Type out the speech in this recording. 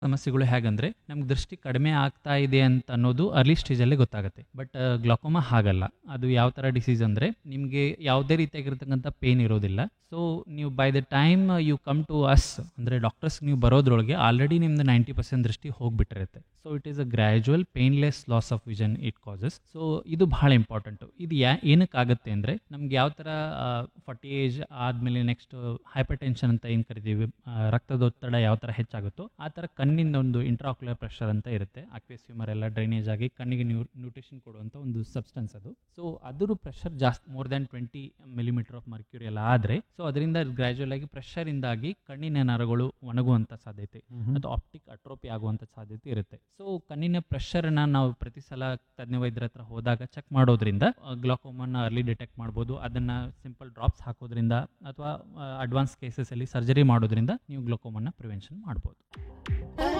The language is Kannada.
ಸಮಸ್ಯೆಗಳು ಹೇಗಂದ್ರೆ ನಮ್ಗೆ ದೃಷ್ಟಿ ಕಡಿಮೆ ಆಗ್ತಾ ಇದೆ ಅಂತ ಅನ್ನೋದು ಅರ್ಲಿ ಸ್ಟೇಜಲ್ಲೇ ಗೊತ್ತಾಗುತ್ತೆ ಬಟ್ ಗ್ಲಾಕೋಮಾ ಹಾಗಲ್ಲ ಅದು ಯಾವ ಥರ ಡಿಸೀಸ್ ಅಂದರೆ ನಿಮಗೆ ಯಾವುದೇ ರೀತಿಯಾಗಿರ್ತಕ್ಕಂಥ ಪೇನ್ ಇರೋದಿಲ್ಲ ಸೊ ನೀವು by the time you come to us ಅಂದರೆ ಡಾಕ್ಟರ್ಸ್ ನೀವು ಬರೋದ್ರೊಳಗೆ ಆಲ್ರೆಡಿ ನಿಮ್ದು ನೈಂಟಿ ಪರ್ಸೆಂಟ್ ದೃಷ್ಟಿ ಹೋಗಿಬಿಟ್ಟಿರುತ್ತೆ so it is a gradual painless loss of vision it causes so ಇದು ಭಾಳ ಇಂಪಾರ್ಟೆಂಟು ಇದು ಯಾ ಏನಕ್ಕಾಗುತ್ತೆ ಅಂದರೆ ನಮ್ಗೆ ಯಾವ ಥರ ಫಾರ್ಟಿ ಏಜ್ ಆದಮೇಲೆ ನೆಕ್ಸ್ಟ್ ಹೈಪರ್ ಟೆನ್ಷನ್ ಅಂತ ಏನು ಕರಿತೀವಿ ಆ, ರಕ್ತದೊತ್ತಡ ಯಾವ ಥರ ಹೆಚ್ಚಾಗುತ್ತೋ ಆ ಥರ ಕಣ್ಣಿಂದ ಒಂದು ಇಂಟ್ರಾಕ್ಯುಲರ್ ಪ್ರೆಷರ್ ಅಂತ ಇರುತ್ತೆ ಆಕ್ವೇಸ್ ಹ್ಯೂಮರ್ ಎಲ್ಲ ಡ್ರೈನೇಜ್ ಆಗಿ ಕಣ್ಣಿಗೆ ನ್ಯೂ ನ್ಯೂಟ್ರಿಷನ್ ಕೊಡುವಂಥ ಒಂದು ಸಬ್ಸ್ಟೆನ್ಸ್ ಅದು ಸೊ ಅದ್ರ ಪ್ರೆಷರ್ ಜಾಸ್ತಿ more than twenty millimetre of mercury ಎಲ್ಲ ಆದರೆ ಸೊ ಅದರಿಂದ ಗ್ರ್ಯಾಜುವಲ್ ಆಗಿ ಪ್ರೆಷರಿಂದಾಗಿ ಕಣ್ಣಿನ ನರಗಳು ಒಣಗುವಂಥ ಸಾಧ್ಯತೆ ಅದು ಆಪ್ಟಿಕ್ ಅಟ್ರೋಪಿ ಆಗುವಂಥ ಸಾಧ್ಯತೆ ಇರುತ್ತೆ ಸೊ ಕಣ್ಣಿನ ಪ್ರೆಷರ್ನ ನಾವು ಪ್ರತಿ ಸಲ ತಜ್ಞ ವೈದ್ಯರ ಹತ್ರ ಹೋದಾಗ ಚೆಕ್ ಮಾಡೋದ್ರಿಂದ ಗ್ಲಾಕೋಮನ್ನ ಅರ್ಲಿ ಡಿಟೆಕ್ಟ್ ಮಾಡ್ಬೋದು ಅದನ್ನು ಸಿಂಪಲ್ ಡ್ರಾಪ್ಸ್ ಹಾಕೋದ್ರಿಂದ ಅಥವಾ ಅಡ್ವಾನ್ಸ್ ಕೇಸಸಲ್ಲಿ ಸರ್ಜರಿ ಮಾಡೋದ್ರಿಂದ ನೀವು ಗ್ಲೋಕೋಮನ್ನ ಪ್ರಿವೆನ್ಷನ್ ಮಾಡ್ಬೋದು